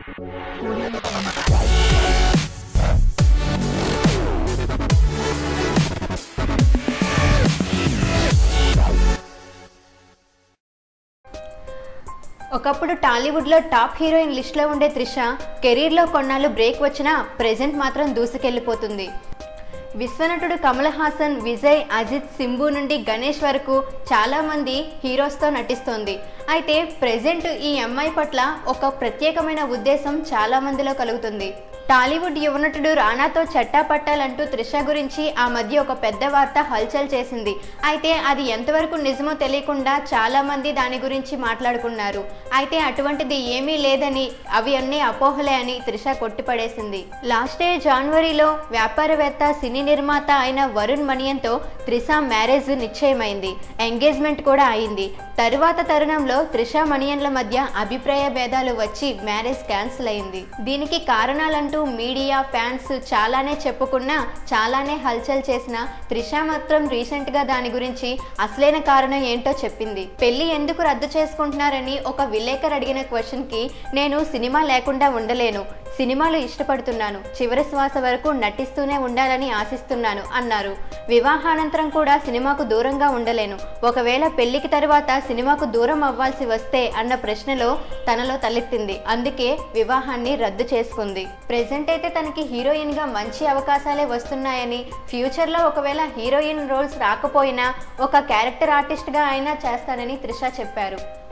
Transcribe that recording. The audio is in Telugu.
ఒకప్పుడు టాలీవుడ్లో టాప్ హీరోయిన్ లిస్ట్లో ఉండే త్రిష కెరీర్లో కొన్నాళ్ళు బ్రేక్ వచ్చినా ప్రెజెంట్ మాత్రం దూసుకెళ్లిపోతుంది విశ్వనటుడు కమల్ హాసన్ విజయ్ అజిత్ సింబు నుండి గణేష్ వరకు చాలా మంది హీరోస్తో నటిస్తోంది అయితే ప్రెజెంట్ ఈ అమ్మాయి పట్ల ఒక ప్రత్యేకమైన ఉద్దేశం చాలా మందిలో కలుగుతుంది టాలీవుడ్ యువనటుడు రానాతో చట్టా పట్టాలంటూ త్రిష గురించి ఆ మధ్య ఒక పెద్ద వార్త హల్చల్ చేసింది అయితే అది ఎంతవరకు నిజమో తెలియకుండా చాలా మంది దాని గురించి మాట్లాడుకున్నారు అయితే అటువంటిది ఏమీ లేదని అవి అన్నీ అపోహలే అని త్రిష కొట్టిపడేసింది లాస్ట్ ఇయర్ జనవరిలో వ్యాపారవేత్త సినీ నిర్మాత అయిన వరుణ్ మణియన్తో త్రిష మ్యారేజ్ నిశ్చయమైంది ఎంగేజ్మెంట్ కూడా అయింది తరువాత తరుణంలో త్రిష మణియన్ల మధ్య అభిప్రాయ భేదాలు వచ్చి మ్యారేజ్ క్యాన్సిల్ అయింది దీనికి కారణాలంటూ మీడియా ఫ్యాన్స్ చాలానే చెప్పుకున్నా చాలానే హల్చల్ చేసిన త్రిష మాత్రం రీసెంట్ గా దాని గురించి అసలైన కారణం ఏంటో చెప్పింది పెళ్లి ఎందుకు రద్దు చేసుకుంటున్నారని ఒక విలేకరు అడిగిన క్వశ్చన్ కి నేను సినిమా లేకుండా ఉండలేను సినిమాలు ఇష్టపడుతున్నాను చివరి శ్వాస వరకు నటిస్తూనే ఉండాలని ఆశిస్తున్నాను అన్నారు వివాహానంతరం కూడా సినిమాకు దూరంగా ఉండలేను ఒకవేళ పెళ్లికి తరువాత సినిమాకు దూరం అవ్వాల్సి వస్తే అన్న ప్రశ్నలో తనలో తలెత్తింది అందుకే వివాహాన్ని రద్దు చేసుకుంది ప్రెసెంట్ అయితే తనకి హీరోయిన్ గా మంచి అవకాశాలే వస్తున్నాయని ఫ్యూచర్ లో ఒకవేళ హీరోయిన్ రోల్స్ రాకపోయినా ఒక క్యారెక్టర్ ఆర్టిస్ట్ గా అయినా చేస్తానని త్రిష చెప్పారు